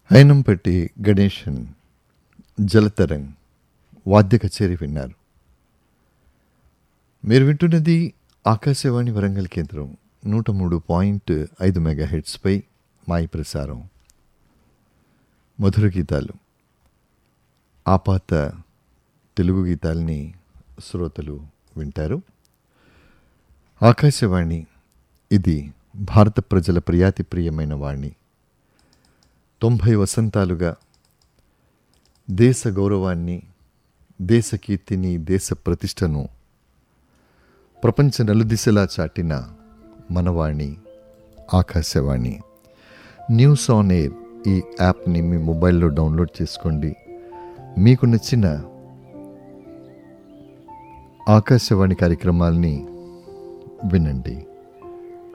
అయినంపట్టి గణేశన్ జలతరంగ్ వాద్య కచేరి విన్నారు మీరు వింటున్నది ఆకాశవాణి వరంగల్ కేంద్రం నూట మూడు పాయింట్ ఐదు మెగా హెడ్స్పై మాయి ప్రసారం మధుర గీతాలు ఆపాత తెలుగు గీతాల్ని శ్రోతలు వింటారు ఆకాశవాణి ఇది భారత ప్రజల ప్రియాతి ప్రియమైన వాణి తొంభై వసంతాలుగా దేశ గౌరవాన్ని దేశ కీర్తిని దేశ ప్రతిష్టను ప్రపంచ నలుదిశలా చాటిన మనవాణి ఆకాశవాణి న్యూస్ ఆన్ ఎయిర్ ఈ యాప్ని మీ మొబైల్లో డౌన్లోడ్ చేసుకోండి మీకు నచ్చిన ఆకాశవాణి కార్యక్రమాల్ని వినండి